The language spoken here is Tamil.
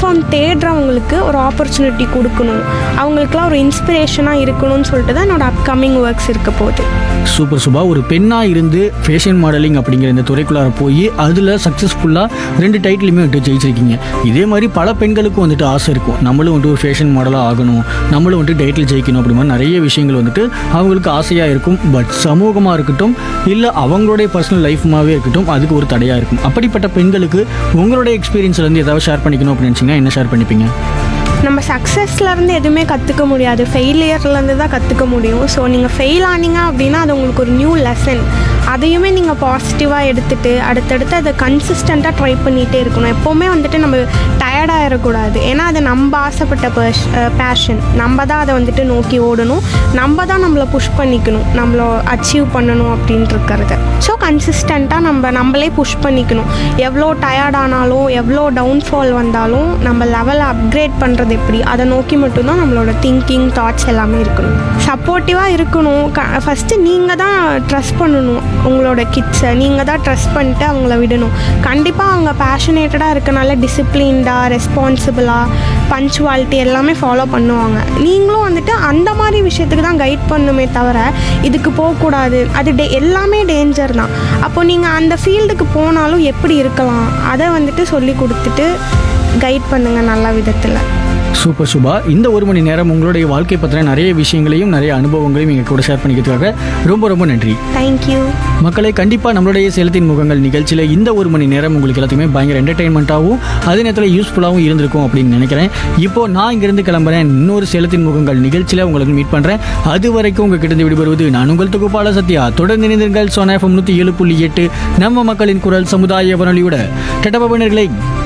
பிளாட்ஃபார்ம் தேடுறவங்களுக்கு ஒரு ஆப்பர்ச்சுனிட்டி கொடுக்கணும் அவங்களுக்குலாம் ஒரு இன்ஸ்பிரேஷனாக இருக்கணும்னு சொல்லிட்டு தான் என்னோட அப்கமிங் ஒர்க்ஸ் இருக்க போகுது சூப்பர் சுபா ஒரு பெண்ணாக இருந்து ஃபேஷன் மாடலிங் அப்படிங்கிற இந்த துறைக்குள்ளார போய் அதில் சக்ஸஸ்ஃபுல்லாக ரெண்டு டைட்டிலுமே வந்துட்டு ஜெயிச்சிருக்கீங்க இதே மாதிரி பல பெண்களுக்கும் வந்துட்டு ஆசை இருக்கும் நம்மளும் வந்துட்டு ஒரு ஃபேஷன் மாடலாக ஆகணும் நம்மளும் வந்துட்டு டைட்டில் ஜெயிக்கணும் அப்படி மாதிரி நிறைய விஷயங்கள் வந்துட்டு அவங்களுக்கு ஆசையாக இருக்கும் பட் சமூகமாக இருக்கட்டும் இல்லை அவங்களுடைய பர்சனல் லைஃப்மாவே இருக்கட்டும் அதுக்கு ஒரு தடையாக இருக்கும் அப்படிப்பட்ட பெண்களுக்கு உங்களுடைய எக்ஸ்பீரியன்ஸ்லேருந்து ஏதாவது ஷேர் பண்ணிக்கணும் அப்படின்னு நினச்சிங்கன்னா என்ன ஷேர் பண்ணிப்பீங்க நம்ம சக்ஸஸ்லேருந்து எதுவுமே கற்றுக்க முடியாது ஃபெயிலியர்லேருந்து தான் கற்றுக்க முடியும் ஸோ நீங்கள் ஃபெயில் ஆனீங்க அப்படின்னா அது உங்களுக்கு ஒரு நியூ லெசன் அதையுமே நீங்கள் பாசிட்டிவாக எடுத்துகிட்டு அடுத்தடுத்து அதை கன்சிஸ்டண்ட்டாக ட்ரை பண்ணிகிட்டே இருக்கணும் எப்போவுமே வந்துட்டு நம்ம டயர்டாகிடக்கூடாது ஏன்னா அது நம்ம ஆசைப்பட்ட பர்ஷ் பேஷன் நம்ம தான் அதை வந்துட்டு நோக்கி ஓடணும் நம்ம தான் நம்மளை புஷ் பண்ணிக்கணும் நம்மள அச்சீவ் பண்ணணும் அப்படின்ட்டு இருக்கிறது ஸோ கன்சிஸ்டண்ட்டாக நம்ம நம்மளே புஷ் பண்ணிக்கணும் எவ்வளோ டயர்ட் ஆனாலும் எவ்வளோ டவுன்ஃபால் வந்தாலும் நம்ம லெவலை அப்கிரேட் பண்ணுறது எப்படி அதை நோக்கி மட்டும்தான் நம்மளோட திங்கிங் தாட்ஸ் எல்லாமே இருக்கணும் சப்போர்ட்டிவாக இருக்கணும் க ஃபஸ்ட்டு நீங்கள் தான் ட்ரஸ்ட் பண்ணணும் உங்களோட கிட்ஸை நீங்கள் தான் ட்ரஸ்ட் பண்ணிட்டு அவங்கள விடணும் கண்டிப்பாக அவங்க பேஷனேட்டடாக இருக்கனால டிசிப்ளின்டாக ரெஸ்பான்சிபிளாக பஞ்சுவாலிட்டி எல்லாமே ஃபாலோ பண்ணுவாங்க நீங்களும் வந்துட்டு அந்த மாதிரி விஷயத்துக்கு தான் கைட் பண்ணுமே தவிர இதுக்கு போகக்கூடாது அது டே எல்லாமே டேஞ்சர் தான் அப்போ நீங்கள் அந்த ஃபீல்டுக்கு போனாலும் எப்படி இருக்கலாம் அதை வந்துட்டு சொல்லி கொடுத்துட்டு கைட் பண்ணுங்கள் நல்ல விதத்தில் சூப்பர் சுபா இந்த ஒரு மணி நேரம் உங்களுடைய வாழ்க்கை பற்றின நிறைய விஷயங்களையும் நிறைய அனுபவங்களையும் எங்கள் கூட ஷேர் பண்ணிக்கிறதுக்காக ரொம்ப ரொம்ப நன்றி தேங்க்யூ மக்களை கண்டிப்பாக நம்மளுடைய சேலத்தின் முகங்கள் நிகழ்ச்சியில் இந்த ஒரு மணி நேரம் உங்களுக்கு எல்லாத்தையுமே பயங்கர என்டர்டெயின்மெண்ட்டாகவும் அதே நேரத்தில் யூஸ்ஃபுல்லாகவும் இருந்திருக்கும் அப்படின்னு நினைக்கிறேன் இப்போ நான் இங்கிருந்து கிளம்புறேன் இன்னொரு சேலத்தின் முகங்கள் நிகழ்ச்சியில் உங்களுக்கு மீட் பண்ணுறேன் அது வரைக்கும் உங்ககிட்ட விடுபடுவது நான் உங்கள் தொகுப்பாளர் சத்யா தொடர்ந்து இணைந்திருங்கள் சோனா எஃப்எம் நூற்றி ஏழு புள்ளி எட்டு நம்ம மக்களின் குரல் சமுதாய வானொலியோட கெட்டபவனர்களை